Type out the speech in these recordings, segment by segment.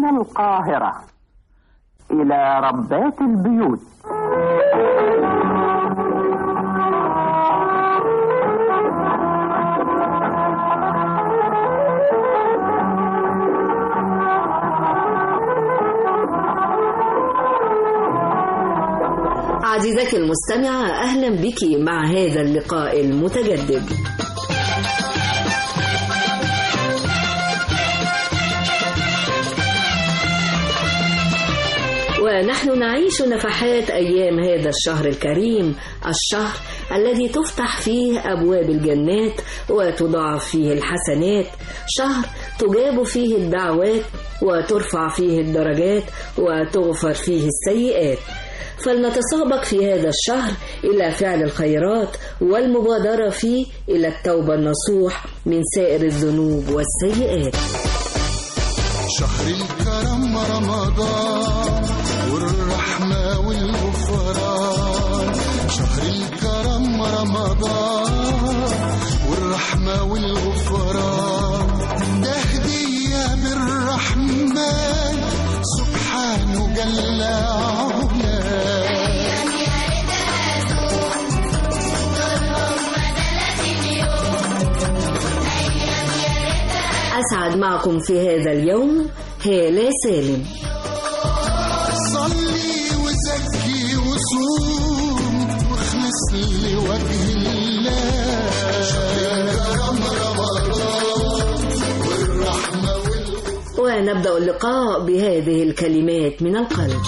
القاهرة إلى ربات البيوت عزيزتي المستمعة أهلا بك مع هذا اللقاء المتجدد ونحن نعيش نفحات أيام هذا الشهر الكريم الشهر الذي تفتح فيه أبواب الجنات وتضاعف فيه الحسنات شهر تجاب فيه الدعوات وترفع فيه الدرجات وتغفر فيه السيئات فلنتسابق في هذا الشهر إلى فعل الخيرات والمبادرة فيه إلى التوبة النصوح من سائر الذنوب والسيئات شهر الكرم رمضان والرحمة والغفران شهر الكرم رمضان والرحمة والغفران ده هدية من الرحمن سبحانه جل علاه أسعد معكم في هذا اليوم هالة سالم صلي وزكي وصوم واخلص لوجه الله كرم رمضان والرحمة ونبدأ اللقاء بهذه الكلمات من القلب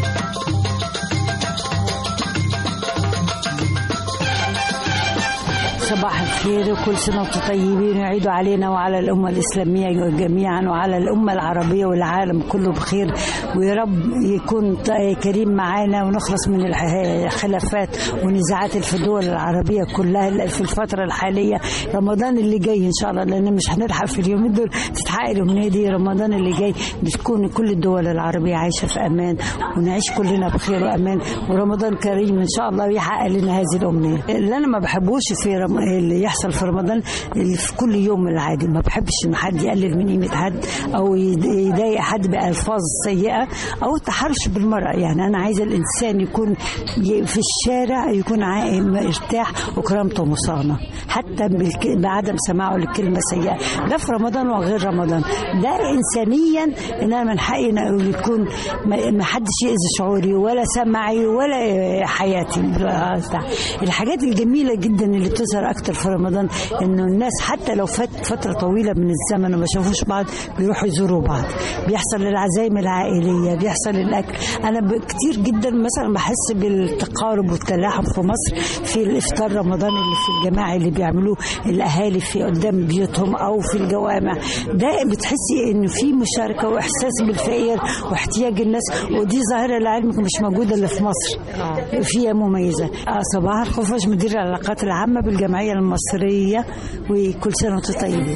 صباح الخير وكل سنة وانتم طيبين ويعيدوا علينا وعلى الأمة الإسلامية جميعا وعلى الأمة العربية والعالم كله بخير ويا رب يكون كريم معانا ونخلص من الخلافات ونزاعات في الدول العربية كلها في الفترة الحالية رمضان اللي جاي إن شاء الله لأن مش هنلحق في اليومين دول تتحقق الأمنية دي رمضان اللي جاي بتكون كل الدول العربية عايشة في أمان ونعيش كلنا بخير وأمان ورمضان كريم إن شاء الله يحقق لنا هذه الأمنية اللي أنا ما بحبوش في رم... اللي يحصل في رمضان اللي في كل يوم العادي ما بحبش ان حد يقلل من قيمه حد او يضايق حد بالفاظ سيئه او التحرش بالمراه يعني انا عايزه الانسان يكون في الشارع يكون مرتاح وكرامته مصانه حتى بالك... بعدم سماعه لكلمه سيئه ده في رمضان وغير رمضان ده انسانيا ان انا من حقي يكون ما حدش يأذي شعوري ولا سمعي ولا حياتي الحاجات الجميله جدا اللي بتظهر اكتر في رمضان انه الناس حتى لو فات فتره طويله من الزمن وما شافوش بعض بيروحوا يزوروا بعض بيحصل العزايم العائليه بيحصل الاكل انا كتير جدا مثلا بحس بالتقارب والتلاحم في مصر في الافطار رمضان اللي في الجماعي اللي بيعملوه الاهالي في قدام بيوتهم او في الجوامع ده بتحسي ان في مشاركه واحساس بالفقير واحتياج الناس ودي ظاهره لعلمك مش موجوده الا في مصر فيها مميزه صباح الخفاش مدير العلاقات العامه بالجمعيه المصريه وكل سنه وانتم طيبين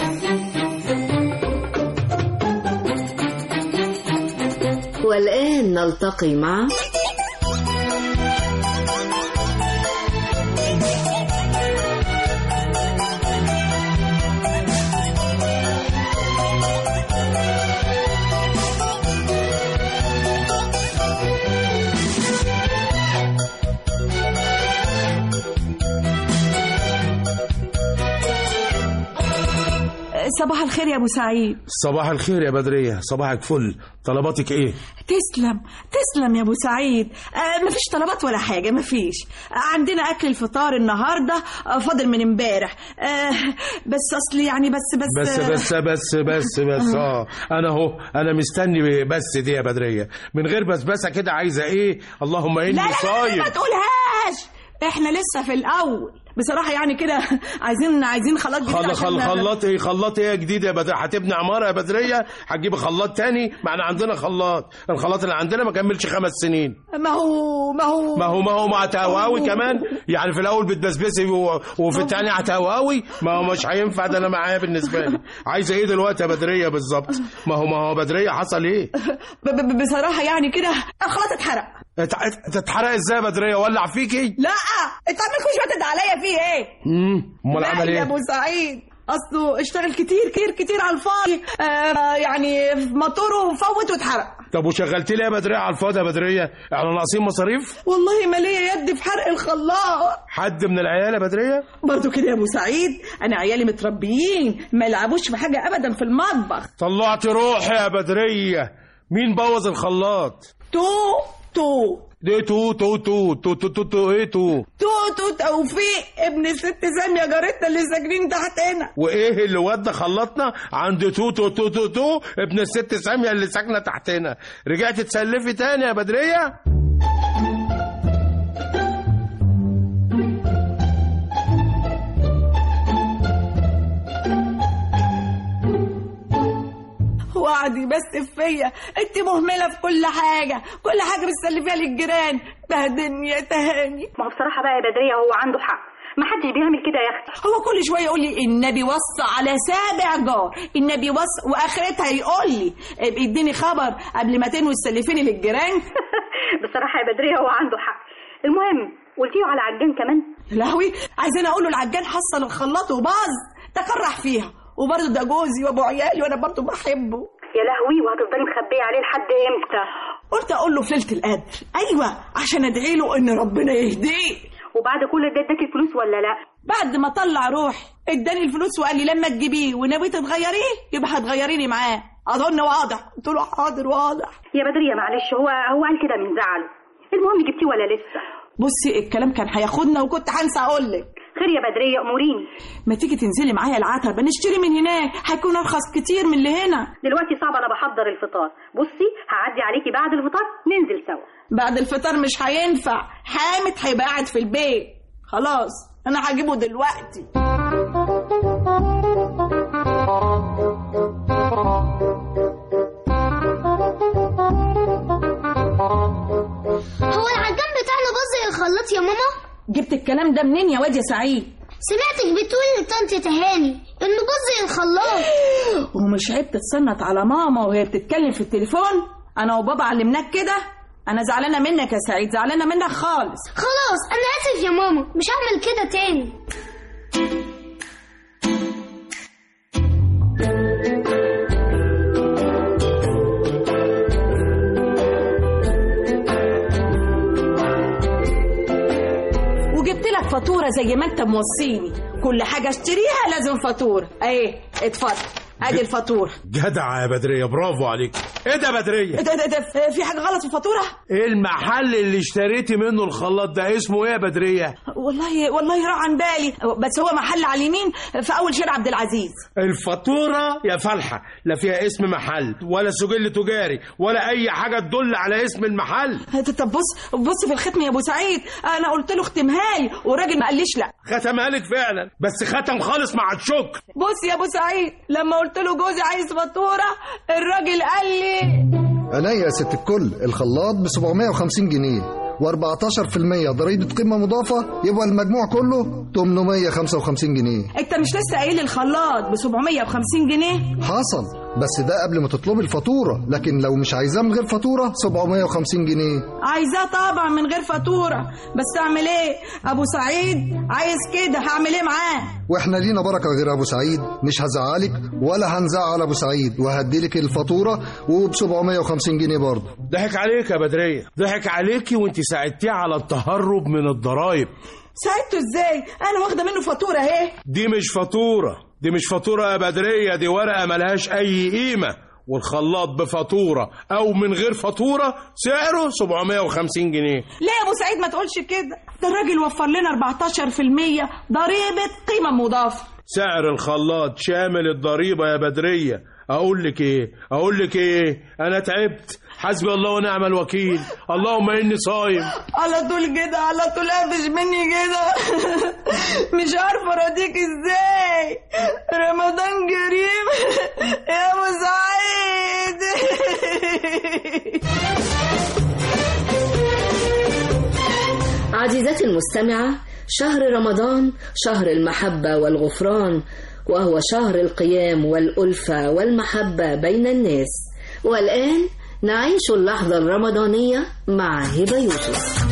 والآن نلتقي مع صباح الخير يا ابو سعيد صباح الخير يا بدرية صباحك فل طلباتك ايه تسلم تسلم يا ابو سعيد آه مفيش طلبات ولا حاجه مفيش آه عندنا اكل الفطار النهارده آه فاضل من امبارح آه بس اصل يعني بس بس بس بس بس بس بس اه انا اهو انا مستني بس دي يا بدرية من غير بسبسة كده عايزة ايه اللهم لا اني لا لا, لا صايم ما تقولهاش احنا لسه في الاول بصراحه يعني كده عايزين عايزين خلاط جديد خل عشان- خل خلاط ايه خلاط ايه جديد يا بدر هتبني عماره يا بدريه هتجيب خلاط تاني ما احنا عندنا خلاط الخلاط اللي عندنا ما كملش خمس سنين ما هو ما هو ما هو ما هو مع تهواوي كمان يعني في الاول بتبسبسي و- وفي الثاني هتهواوي ما هو مش هينفع ده انا معايا بالنسبه لي عايزه ايه دلوقتي يا بدريه بالظبط ما هو ما هو بدريه حصل ايه ب- ب- بصراحه يعني كده الخلاط اتحرق ات- ات- تتحرق ازاي يا بدريه ولع فيكي لا انت عمالكوا شويه عليا فيه ايه امم امال لا عمل يا ايه ابو سعيد اصله اشتغل كتير كتير كتير على الفاضي آه يعني موتوره فوت واتحرق طب وشغلت لي يا بدريه على الفاضي يا بدريه احنا ناقصين مصاريف والله ما ليا يد في حرق الخلاط حد من العيال يا بدريه برضو كده يا ابو سعيد انا عيالي متربيين ما يلعبوش في حاجه ابدا في المطبخ طلعت روحي يا بدريه مين بوظ الخلاط تو تو ليه تو تو تو تو تو تو, تو ايه تو تو تو توفيق ابن الست سامية جارتنا اللي ساكنين تحتنا وايه اللي ودى خلطنا عند تو تو تو تو تو ابن الست ساميه اللي ساكنه تحتنا رجعت تسلفي تاني يا بدريه وقعد يبسف فيا انت مهمله في كل حاجه كل حاجه بتسلفيها للجيران بهدلني يا تهاني ما هو بصراحة بقى يا بدرية هو عنده حق ما حدش بيعمل كده يا اختي هو كل شويه يقول لي النبي وصى على سابع جار النبي وصى واخرتها يقول لي ابقي اديني خبر قبل ما تنوي تسلفيني للجيران بصراحة يا بدرية هو عنده حق المهم قلتيه على عجان كمان لهوي عايزين اقول له العجان حصل الخلاط وباظ تكرح فيها وبرضه ده جوزي وابو عيالي وانا برضه بحبه يا لهوي وهتفضلي مخبية عليه لحد امتى قلت اقول له في ليله القدر ايوه عشان ادعي له ان ربنا يهديه وبعد كل ده اداكي الفلوس ولا لا بعد ما طلع روحي اداني الفلوس وقال لي لما تجيبيه وناوي تتغيريه يبقى هتغيريني معاه اظن واضح قلت له حاضر واضح يا بدرية معلش هو هو قال كده من زعله المهم جبتيه ولا لسه بصي الكلام كان هياخدنا وكنت هنسى اقول لك خير يا بدرية اموريني ما تيجي تنزلي معايا العتبة نشتري من هناك هيكون ارخص كتير من اللي هنا دلوقتي صعب انا بحضر الفطار بصي هعدي عليكي بعد الفطار ننزل سوا بعد الفطار مش هينفع حامد هيبقى قاعد في البيت خلاص انا هجيبه دلوقتي هو العجان بتاعنا باظ الخلاط يا ماما جبت الكلام ده منين يا واد يا سعيد سمعتك بتقولي لطنط تهاني انه باظ الخلاط ومش عيب تتصنت على ماما وهي بتتكلم في التليفون انا وبابا علمناك كده انا زعلانه منك يا سعيد زعلانه منك خالص خلاص انا اسف يا ماما مش هعمل كده تاني وجبت لك فاتوره زي ما انت موصيني كل حاجه اشتريها لازم فاتوره اهي اتفضل ادي الفاتوره جدع يا بدريه برافو عليك ايه ده يا بدريه ده ده ده في حاجه غلط في الفاتوره ايه المحل اللي اشتريتي منه الخلاط ده اسمه ايه يا بدريه والله والله راح عن بالي بس هو محل على اليمين في اول شارع عبد العزيز الفاتوره يا فالحه لا فيها اسم محل ولا سجل تجاري ولا اي حاجه تدل على اسم المحل طب بص بص في الختم يا ابو سعيد انا قلت له اختمها لي والراجل ما قاليش لا ختمها لك فعلا بس ختم خالص مع الشكر بص يا ابو سعيد لما قلت له جوزي عايز فاتوره الراجل قال لي عينيا يا ست الكل الخلاط ب 750 جنيه و14% ضريبة قيمة مضافة يبقى المجموع كله 855 جنيه انت مش لسه قايل الخلاط ب 750 جنيه حصل بس ده قبل ما تطلبي الفاتورة لكن لو مش عايزاه من غير فاتورة 750 جنيه عايزاه طبعا من غير فاتوره بس اعمل ايه ابو سعيد عايز كده هعمل ايه معاه واحنا لينا بركة غير ابو سعيد مش هزعلك ولا هنزعل ابو سعيد وهديلك الفاتورة وب 750 جنيه برضه ضحك عليك يا بدريه ضحك عليكي وانت ساعدتيه على التهرب من الضرايب ساعدته ازاي انا واخده منه فاتوره اهي دي مش فاتوره دي مش فاتوره يا بدريه دي ورقه ملهاش اي قيمه والخلاط بفاتوره او من غير فاتوره سعره 750 جنيه ليه يا ابو سعيد ما تقولش كده ده الراجل وفر لنا 14% ضريبه قيمه مضافه سعر الخلاط شامل الضريبه يا بدريه اقول لك ايه اقول لك ايه انا تعبت حسبي الله ونعم الوكيل اللهم اني صايم على طول كده على طول قافش مني كده مش عارفه اراضيك ازاي رمضان كريم يا ابو سعيد عزيزتي المستمعة شهر رمضان شهر المحبة والغفران وهو شهر القيام والألفة والمحبة بين الناس والآن نعيش اللحظة الرمضانية مع هبة يوسف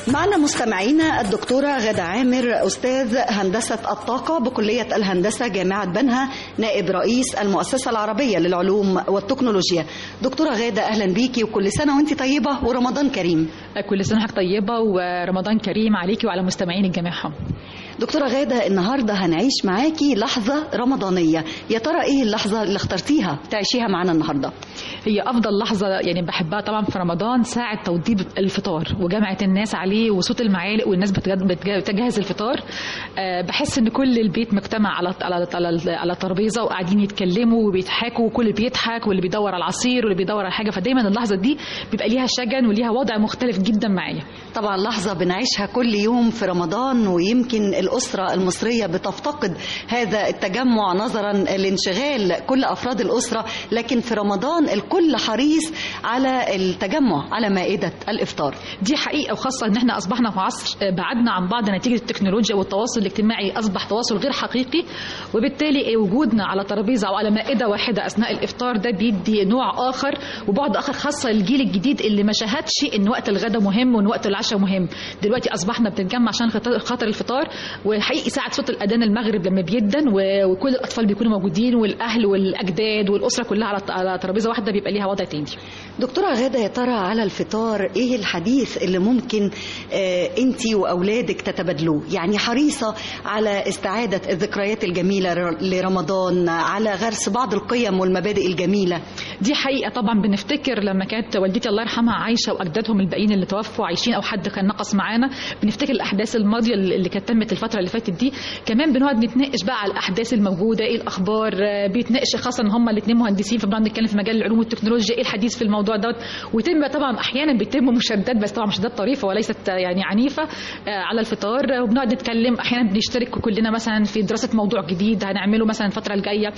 معنا مستمعينا الدكتورة غادة عامر أستاذ هندسة الطاقة بكلية الهندسة جامعة بنها نائب رئيس المؤسسة العربية للعلوم والتكنولوجيا دكتورة غادة أهلا بيكي وكل سنة وانت طيبة ورمضان كريم كل سنة وحضرتك طيبة ورمضان كريم عليكي وعلى مستمعين الجميع دكتورة غادة النهاردة هنعيش معاكي لحظة رمضانية يا ترى ايه اللحظة اللي اخترتيها تعيشيها معانا النهاردة هي افضل لحظه يعني بحبها طبعا في رمضان ساعه توضيب الفطار وجمعه الناس عليه وصوت المعالق والناس بتجد- بتج- بتجهز الفطار أه بحس ان كل البيت مجتمع على على على, على ترابيزه وقاعدين يتكلموا وبيضحكوا وكل بيضحك واللي بيدور على العصير واللي بيدور على حاجه فدايما اللحظه دي بيبقى ليها شجن وليها وضع مختلف جدا معايا طبعا لحظة بنعيشها كل يوم في رمضان ويمكن الأسرة المصرية بتفتقد هذا التجمع نظرا لانشغال كل أفراد الأسرة لكن في رمضان الكل حريص على التجمع على مائدة الإفطار دي حقيقه وخاصه ان احنا اصبحنا في عصر بعدنا عن بعض نتيجه التكنولوجيا والتواصل الاجتماعي اصبح تواصل غير حقيقي وبالتالي وجودنا على ترابيزه او على مائده واحده اثناء الافطار ده بيدي نوع اخر وبعد اخر خاصه للجيل الجديد اللي ما شاهدش ان وقت الغداء مهم وان وقت العشاء مهم دلوقتي اصبحنا بنتجمع عشان خاطر- خاطر الفطار وحقيقي ساعه صوت الاذان المغرب لما بيدن و- وكل الاطفال بيكونوا موجودين والاهل والاجداد والاسره كلها على على ترابيزه واحده بيبقى ليها وضع تاني دكتورة غادة يا ترى على الفطار ايه الحديث اللي ممكن آه انت واولادك تتبادلوه يعني حريصة على استعادة الذكريات الجميلة ر- لرمضان على غرس بعض القيم والمبادئ الجميلة دي حقيقة طبعا بنفتكر لما كانت والدتي الله يرحمها عايشة وأجدادهم الباقيين اللي توفوا عايشين أو حد كان نقص معانا بنفتكر الأحداث الماضية اللي كانت تمت الفترة اللي فاتت دي كمان بنقعد نتناقش بقى على الأحداث الموجودة إيه الأخبار آه، بيتناقش خاصة إن هم الاثنين مهندسين فبنقعد نتكلم في مجال العلوم والتكنولوجيا إيه الحديث في الموضوع دوت ويتم طبعا أحيانا بيتم مشادات بس طبعا مشادات طريفة وليست آه، يعني عنيفة آه، على الفطار آه، وبنقعد نتكلم أحيانا بنشترك كلنا مثلا في دراسة موضوع جديد هنعمله مثلا الفترة الجاية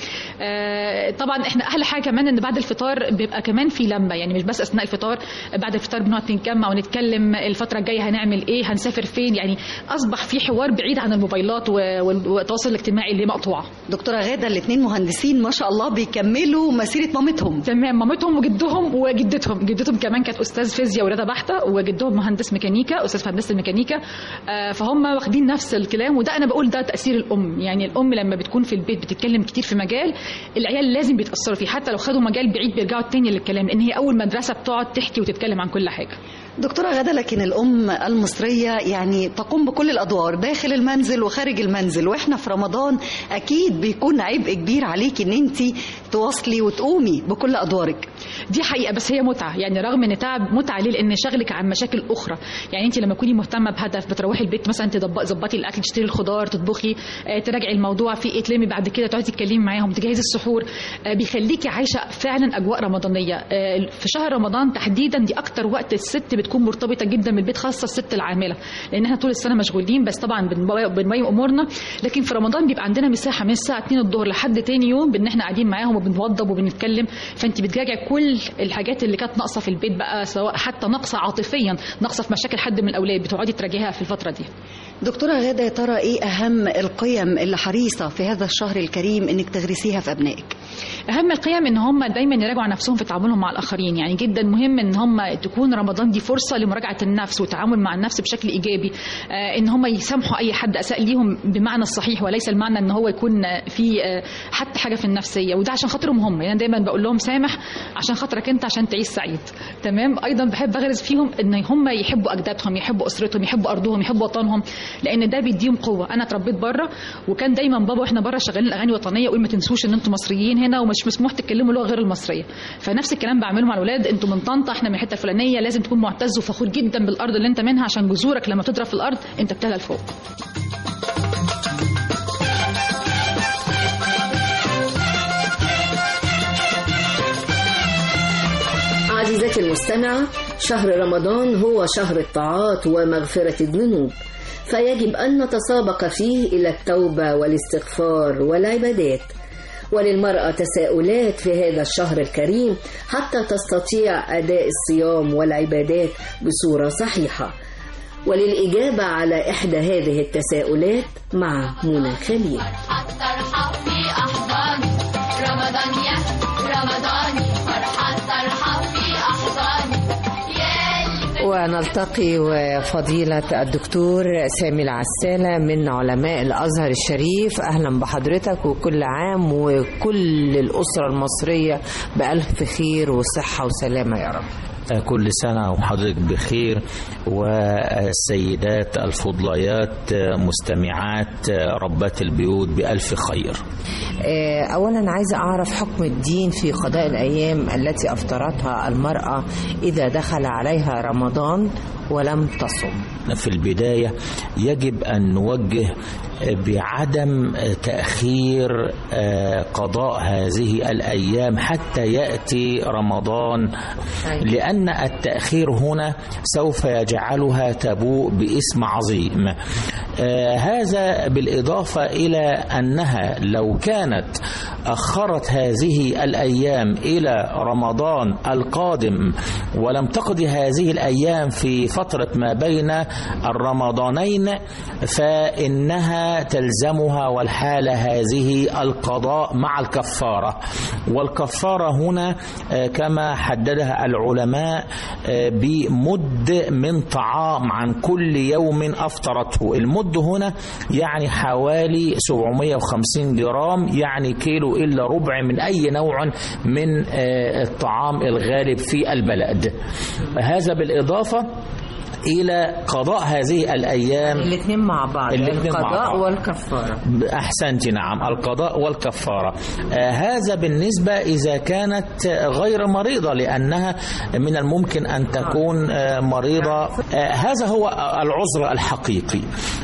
آه، طبعا احنا احلى حاجه كمان ان بعد الفطار بيبقى كمان في لمه يعني مش بس اثناء الفطار بعد الفطار بنقعد نتجمع ونتكلم الفتره الجايه هنعمل ايه هنسافر فين يعني اصبح في حوار بعيد عن الموبايلات و- وال- والتواصل الاجتماعي اللي مقطوعه دكتورة غادة الاثنين مهندسين ما شاء الله بيكملوا مسيرة مامتهم تمام مامتهم وجدهم وجدتهم جدتهم كمان كانت استاذ فيزياء ورياضه بحته وجدهم مهندس ميكانيكا استاذ في هندسه الميكانيكا آه، فهم واخدين نفس الكلام وده انا بقول ده تاثير الام يعني الام لما بتكون في البيت بتتكلم كتير في مجال العيال لازم بيتاثروا فيه حتى لو خدوا مجال بعيد بيرجعوا تاني للكلام لان هي اول مدرسه بتقعد تحكي وتتكلم عن كل حاجه دكتورة غادة لكن الأم المصرية يعني تقوم بكل الأدوار داخل المنزل وخارج المنزل وإحنا في رمضان أكيد بيكون عبء كبير عليك إن أنت تواصلي وتقومي بكل أدوارك دي حقيقه بس هي متعه يعني رغم ان تعب متعه ليه لان شغلك عن مشاكل اخرى يعني انت لما تكوني مهتمه بهدف بتروحي البيت مثلا تضب- تظبطي الاكل تشتري الخضار تطبخي آه، تراجعي الموضوع في ايه تلمي بعد كده تقعدي تتكلمي معاهم تجهزي السحور آه، بيخليكي عايشه فعلا اجواء رمضانيه آه، في شهر رمضان تحديدا دي اكتر وقت الست بتكون مرتبطه جدا بالبيت خاصه الست العامله لان احنا طول السنه مشغولين بس طبعا بنبوي- بنبين امورنا لكن في رمضان بيبقى عندنا مساحه من الساعه 2 الظهر لحد تاني يوم بان احنا قاعدين معاهم وبنوضب وبنتكلم فانت بتراجعي كل الحاجات اللي كانت ناقصه في البيت بقى سواء حتى ناقصه عاطفيا ناقصه في مشاكل حد من الاولاد بتقعدي تراجعيها في الفتره دي دكتورة غادة يا ترى إيه أهم القيم اللي حريصة في هذا الشهر الكريم إنك تغرسيها في أبنائك اهم القيم ان هم دايما يراجعوا على نفسهم في تعاملهم مع الاخرين يعني جدا مهم ان هم تكون رمضان دي فرصه لمراجعه النفس والتعامل مع النفس بشكل ايجابي آه، ان هم يسامحوا اي حد اساء ليهم بمعنى الصحيح وليس المعنى ان هو يكون آه، في آه، حتى حاجه في النفسيه وده عشان خاطرهم هم يعني أنا دايما بقول لهم سامح عشان خاطرك انت عشان تعيش سعيد تمام ايضا بحب اغرز فيهم ان هم يحبوا اجدادهم يحبوا اسرتهم يحبوا ارضهم يحبوا وطنهم لان ده بيديهم قوه انا اتربيت بره وكان دايما بابا واحنا بره شغالين اغاني وطنيه يقول ما تنسوش ان انتم مصريين هنا ومش مسموح تتكلموا لغه غير المصريه فنفس الكلام بعمله مع الاولاد انتم من طنطا احنا من الحته الفلانيه لازم تكون معتز وفخور جدا بالارض اللي انت منها عشان جذورك لما تضرب في الارض انت بتعلى لفوق عزيزتي المستمعة شهر رمضان هو شهر الطاعات ومغفرة الذنوب فيجب أن نتسابق فيه إلى التوبة والاستغفار والعبادات وللمرأة تساؤلات في هذا الشهر الكريم حتى تستطيع أداء الصيام والعبادات بصورة صحيحة وللإجابة على إحدى هذه التساؤلات مع منى خليل فرحة في أحضاني رمضان يا رمضاني فرحة فرحة في أحضاني يا ونلتقي وفضيلة الدكتور سامي العسالة من علماء الأزهر الشريف أهلا بحضرتك وكل عام وكل الأسرة المصرية بألف خير وصحة وسلامة يا رب كل سنة وحضرتك بخير والسيدات الفضليات مستمعات ربات البيوت بألف خير آه، أولا عايزة أعرف حكم الدين في قضاء الأيام التي أفطرتها المرأة إذا دخل عليها رمضان ولم تصم في البداية يجب أن نوجه بعدم تأخير قضاء هذه الأيام حتى يأتي رمضان لأن التأخير هنا سوف يجعلها تبوء باسم عظيم هذا بالإضافة إلى أنها لو كانت أخرت هذه الأيام إلى رمضان القادم ولم تقضي هذه الأيام في فترة ما بين الرمضانين فإنها تلزمها والحالة هذه القضاء مع الكفارة والكفارة هنا كما حددها العلماء بمد من طعام عن كل يوم أفطرته المد هنا يعني حوالي 750 جرام يعني كيلو إلا ربع من أي نوع من الطعام الغالب في البلد هذا بالإضافة إلى قضاء هذه الأيام الاثنين مع بعض الاثنين مع القضاء بعض. والكفارة أحسنت نعم القضاء والكفارة آه هذا بالنسبة إذا كانت غير مريضة لأنها من الممكن أن تكون آه مريضة آه هذا هو العذر الحقيقي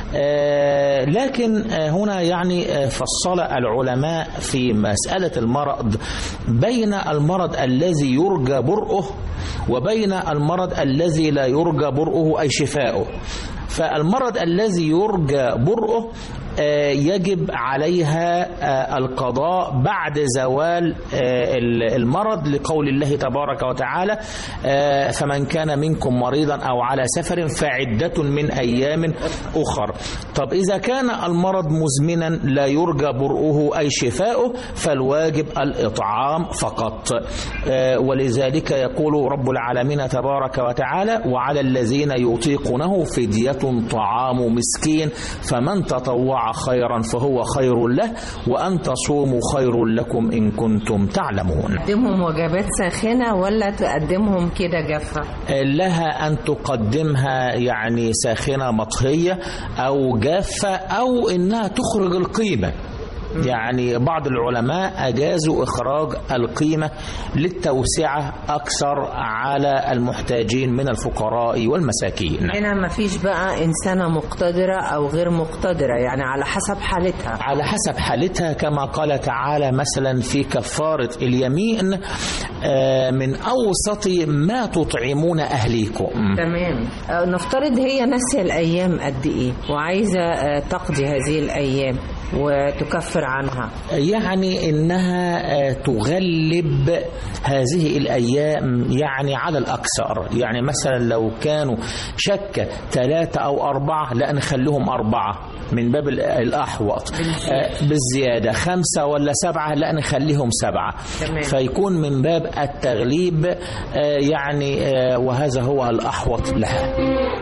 آه لكن آه هنا يعني آه فصل العلماء في مسألة المرض بين المرض الذي يرجى برؤه وبين المرض الذي لا يرجى برؤه أي شفاؤه فالمرض الذي يرجى برؤه آه، يجب عليها آه، القضاء بعد زوال آه، المرض لقول الله تبارك وتعالى آه، فمن كان منكم مريضا أو على سفر فعدة من أيام أخر طب إذا كان المرض مزمنا لا يرجى برؤه أي شفاؤه فالواجب الإطعام فقط آه، ولذلك يقول رب العالمين تبارك وتعالى وعلى الذين يطيقونه فدية طعام مسكين فمن تطوع خيرا فهو خير له وأن تصوموا خير لكم إن كنتم تعلمون تقدمهم وجبات ساخنة ولا تقدمهم كده جافة لها أن تقدمها يعني ساخنة مطهية أو جافة أو إنها تخرج القيمة يعني بعض العلماء أجازوا إخراج القيمة للتوسعة أكثر على المحتاجين من الفقراء والمساكين هنا ما فيش بقى إنسانة مقتدرة أو غير مقتدرة يعني على حسب حالتها على حسب حالتها كما قال تعالى مثلا في كفارة اليمين آه، من أوسط ما تطعمون أهليكم تمام آه، نفترض هي ناسية الأيام قد إيه وعايزة آه، تقضي هذه الأيام وتكفر عنها يعني انها آه، تغلب هذه الايام يعني على الاكثر يعني مثلا لو كانوا شك ثلاثة او اربعة لا نخليهم اربعة من باب ال- الاحوط آه، بالزيادة خمسة ولا سبعة لا نخليهم سبعة تمام. فيكون من باب التغليب آه، يعني آه، وهذا هو الاحوط لها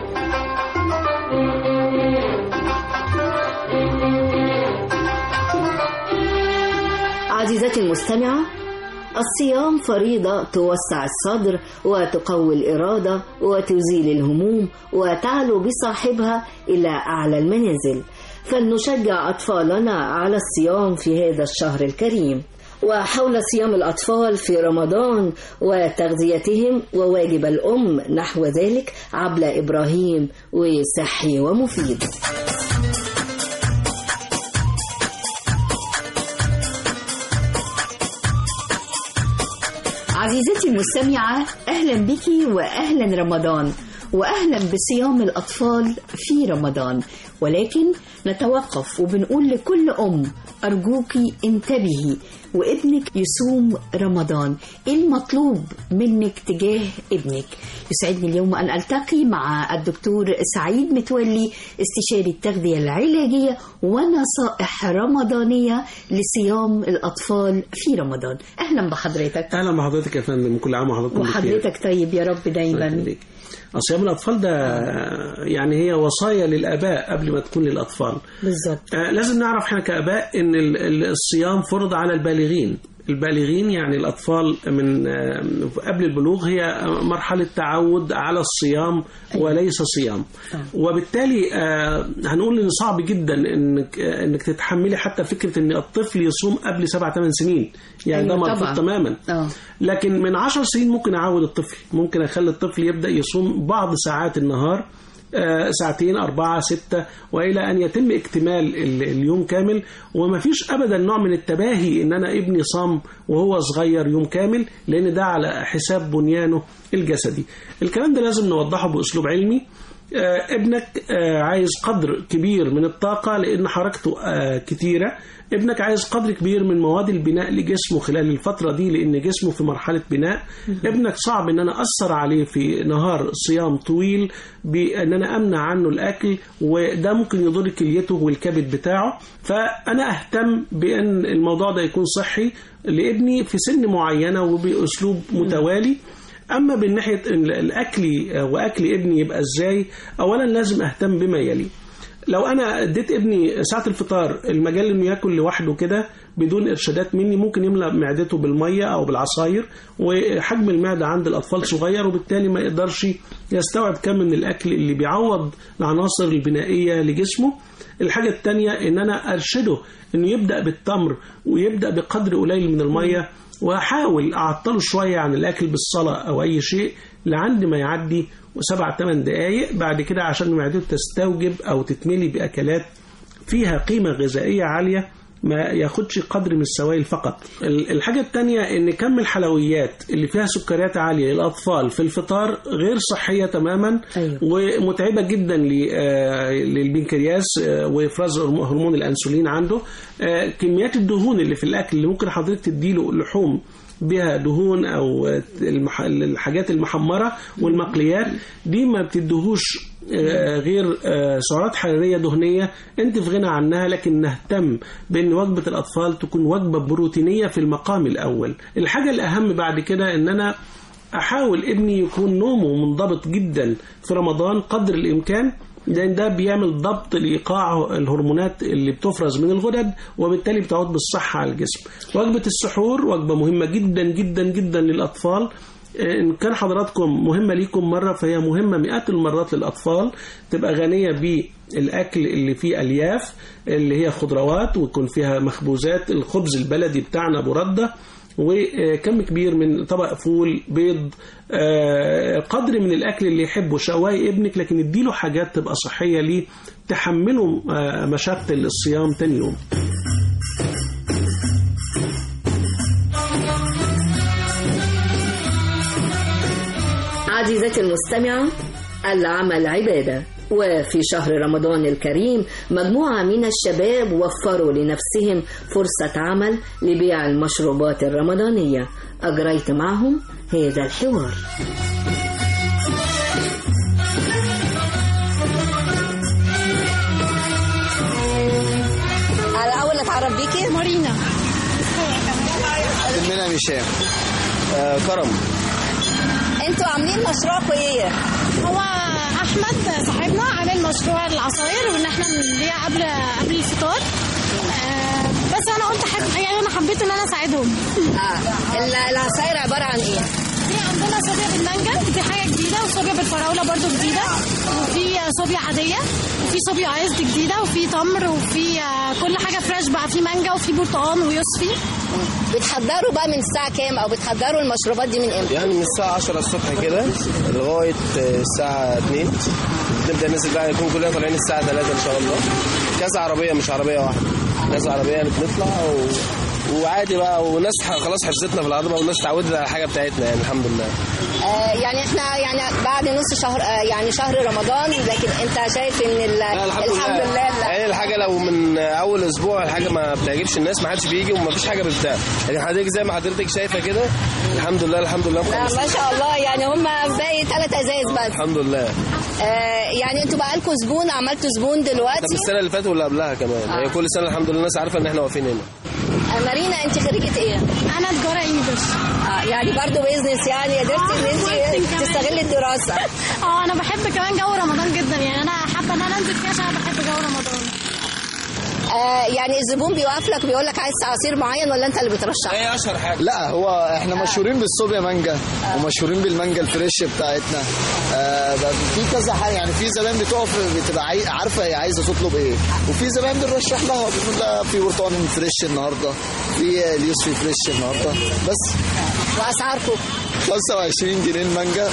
عزيزتي المستمعة الصيام فريضة توسع الصدر وتقوي الإرادة وتزيل الهموم وتعلو بصاحبها إلى أعلى المنازل فلنشجع أطفالنا على الصيام في هذا الشهر الكريم وحول صيام الأطفال في رمضان وتغذيتهم وواجب الأم نحو ذلك عبلة إبراهيم وصحي ومفيد عزيزتي المستمعة أهلا بك وأهلا رمضان وأهلا بصيام الأطفال في رمضان ولكن نتوقف وبنقول لكل أم أرجوكي انتبهي وابنك يصوم رمضان إيه المطلوب منك تجاه ابنك يسعدني اليوم أن ألتقي مع الدكتور سعيد متولي استشاري التغذية العلاجية ونصائح رمضانية لصيام الأطفال في رمضان أهلا بحضرتك اهلا بحضرتك يا فندم كل عام وحضراتكم بخير وحضرتك طيب يا رب الله دايما يخليك. صيام الأطفال ده يعني هي وصايا للآباء قبل ما تكون للأطفال بالظبط آه، لازم نعرف احنا كآباء ان ال- ال- الصيام فرض على البالغين البالغين يعني الأطفال من آه، قبل البلوغ هي مرحلة تعود على الصيام وليس صيام وبالتالي آه، هنقول ان صعب جدا انك آه، انك تتحملي حتى فكرة ان الطفل يصوم قبل سبع ثمان سنين يعني ده أيوة مرفوض طبعاً. تماما اه لكن من عشر سنين ممكن أعود الطفل ممكن أخلي الطفل يبدأ يصوم بعض ساعات النهار آه، ساعتين أربعة ستة وإلى أن يتم اكتمال ال- اليوم كامل وما فيش أبدا نوع من التباهي إن أنا ابني صام وهو صغير يوم كامل لأن ده على حساب بنيانه الجسدي الكلام ده لازم نوضحه بأسلوب علمي آه، ابنك آه، عايز قدر كبير من الطاقة لأن حركته آه، كتيرة ابنك عايز قدر كبير من مواد البناء لجسمه خلال الفترة دي لأن جسمه في مرحلة بناء ابنك صعب أن أنا أثر عليه في نهار صيام طويل بأن أنا أمنع عنه الأكل وده ممكن يضر كليته والكبد بتاعه فأنا أهتم بأن الموضوع ده يكون صحي لابني في سن معينة وبأسلوب متوالي اما من ناحيه ال- الاكل واكل ابني يبقى ازاي اولا لازم اهتم بما يلي لو انا اديت ابني ساعه الفطار المجال انه ياكل لوحده كده بدون ارشادات مني ممكن يملى معدته بالميه او بالعصاير وحجم المعده عند الاطفال صغير وبالتالي ما يقدرش يستوعب كم من الاكل اللي بيعوض العناصر البنائيه لجسمه الحاجه الثانيه ان انا ارشده انه يبدا بالتمر ويبدا بقدر قليل من الميه واحاول اعطله شويه عن الاكل بالصلاه او اي شيء لعند ما يعدي سبع ثمان دقائق بعد كده عشان معدته تستوجب او تتملي باكلات فيها قيمه غذائيه عاليه ما ياخدش قدر من السوائل فقط ال- الحاجة التانية ان كم الحلويات اللي فيها سكريات عالية للأطفال في الفطار غير صحية تماما أيوة. ومتعبة جدا ل- آه، للبنكرياس آه، وإفراز هرم- هرمون الأنسولين عنده آه، كميات الدهون اللي في الأكل اللي ممكن حضرتك تديله لحوم بها دهون او المح... الحاجات المحمره والمقليات دي ما بتدهوش آه، غير آه، سعرات حراريه دهنيه انت في غنى عنها لكن نهتم بان وجبه الاطفال تكون وجبه بروتينيه في المقام الاول الحاجه الاهم بعد كده ان انا احاول ابني يكون نومه منضبط جدا في رمضان قدر الامكان لان ده بيعمل ضبط لايقاع الهرمونات اللي بتفرز من الغدد وبالتالي بتعود بالصحه على الجسم. وجبه السحور وجبه مهمه جدا جدا جدا للاطفال ان كان حضراتكم مهمه ليكم مره فهي مهمه مئات المرات للاطفال تبقى غنيه بالاكل اللي فيه الياف اللي هي خضروات ويكون فيها مخبوزات الخبز البلدي بتاعنا ابو رده وكم كبير من طبق فول بيض آه، قدر من الاكل اللي يحبه شواي ابنك لكن اديله حاجات تبقى صحيه ليه تحمله آه، مشاق الصيام تاني يوم عزيزتي المستمعة العمل عبادة وفي شهر رمضان الكريم مجموعة من الشباب وفروا لنفسهم فرصة عمل لبيع المشروبات الرمضانية أجريت معهم هذا الحوار على اول اتعرف بيكي مارينا منى هشام آه كرم انتوا عاملين مشروعكم ايه هو احمد صاحبنا عامل مشروع العصاير وان احنا بنبيع قبل قبل الفطار آه، بس انا قلت حب يعني انا حبيت ان انا اساعدهم اه ال- العصاير عباره عن ايه في عندنا صوبيا بالمانجا دي حاجه جديده وصوبيا بالفراوله برضو جديده وفي صوبيا عاديه وفي صوبيا ايس جديده وفي تمر وفي آه، كل حاجه فريش بقى في مانجا وفي برتقال ويوسفي بتحضروا بقى من الساعه كام او بتحضروا المشروبات دي من امتى يعني من الساعة 10 الصبح كده لغاية آه، الساعة 2 نبدأ ننزل بقى يكون كلنا طالعين الساعة 3 إن شاء الله كذا عربية مش عربية واحدة كذا عربية بنطلع و... وعادي بقى وناس ح- خلاص حفظتنا في العربية والناس اتعودت على الحاجة بتاعتنا يعني الحمد لله آه يعني احنا يعني بعد نص شهر آه يعني شهر رمضان لكن انت شايف ان ال- لا الحمد, الحمد لله لا. هي الحاجة لو من أول أسبوع الحاجة ما بتعجبش الناس ما حدش بيجي وما فيش حاجة بتباع يعني حضرتك زي ما حضرتك شايفة كده الحمد لله الحمد لله لا مخلصين. ما شاء الله يعني هم باقي ثلاث ازايز بس الحمد لله آه يعني انتوا بقالكم زبون عملتوا زبون ده دلوقتي من السنه اللي فاتت واللي قبلها كمان آه. هي كل سنه الحمد لله الناس عارفه ان احنا واقفين هنا آه مارينا انت خريجه ايه؟ انا تجاره انجلش اه يعني برضو بيزنس يعني قدرتي ان انت تستغلي الدراسه اه انا بحب كمان جو رمضان جدا يعني انا حابه ان انا انزل فيه عشان أنا بحب جو رمضان آه يعني الزبون بيوقف لك بيقول لك عايز عصير معين ولا انت اللي بترشح؟ ايه اشهر حاجه لا هو احنا مشهورين بالصوبيا مانجا ومشهورين بالمانجا الفريش بتاعتنا آه ده في كذا حاجه يعني في زبائن بتقف بتبقى عاي- عارفه هي عايزه تطلب ايه وفي زبائن بنرشح لها بنقول لها في برتقال فريش النهارده في اليوسفي فريش النهارده بس واسعاركم 25 جنيه المانجا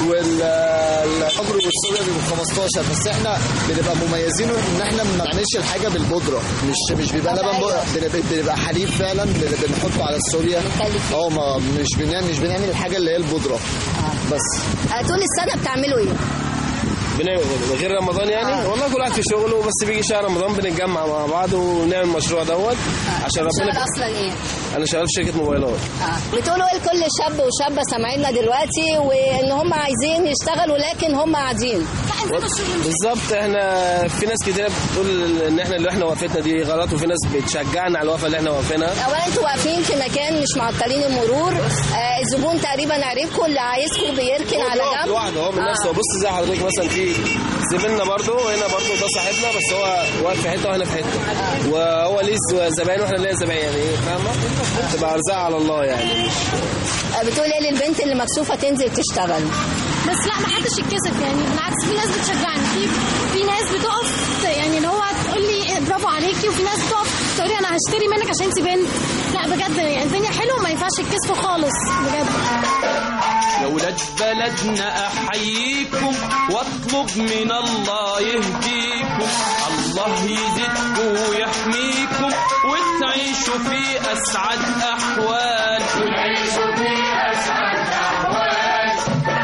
والتمر والصوبيا بيبقوا 15 بس احنا بنبقى مميزين ان احنا ما بنعملش الحاجه بالبودره مش مش بيبقى لبن بودرة، بنبقى- بنبقى حليب فعلا بن- بنحطه على الصوبيا اه ما مش بنعمل مش بنعمل الحاجه اللي هي البودره بس آه طول السنه بتعملوا ايه؟ بنعمل غير رمضان يعني آه. والله كل واحد في شغله بس بيجي شهر رمضان بنتجمع مع بعض ونعمل المشروع دوت عشان شغل ربنا اصلا ايه؟ انا شغال في شركه موبايلات آه. بتقولوا ايه لكل شاب وشابه سامعيننا دلوقتي وان هم عايزين يشتغلوا لكن هم قاعدين بالظبط احنا في ناس كتير بتقول ان احنا اللي احنا وقفتنا دي غلط وفي ناس بتشجعنا على الوقفه اللي احنا واقفينها اولا انتوا واقفين في مكان مش معطلين المرور آه الزبون تقريبا عرفكم اللي عايزكم بيركن على بيقف جنب لوحده هو من آه. نفسه بص زي حضرتك مثلا في زميلنا برضه هنا برضه ده صاحبنا بس هو واقف في حته وهنا في حته وهو ليه زباين واحنا ليه زباين يعني ايه فاهمه؟ تبقى ارزاق على الله يعني مش آه بتقول ايه للبنت اللي مكسوفه تنزل تشتغل بس لا ما حدش يتكسف يعني بالعكس في ناس بتشجعني في في ناس بتقف يعني اللي هو تقول لي إيه برافو عليكي وفي ناس بتقف تقول لي انا هشتري منك عشان انت بنت لا بجد يعني الدنيا حلوه ما ينفعش يتكسفوا خالص بجد يا ولاد بلدنا احييكم واطلب من الله يهديكم الله يزيدكم ويحميكم وتعيشوا في اسعد احوال وتعيشوا في اسعد احوال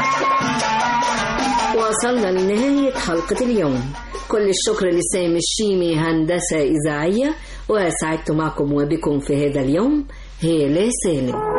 وصلنا لنهاية حلقة اليوم كل الشكر لسامي الشيمي هندسة إذاعية وسعدت معكم وبكم في هذا اليوم هالة سالم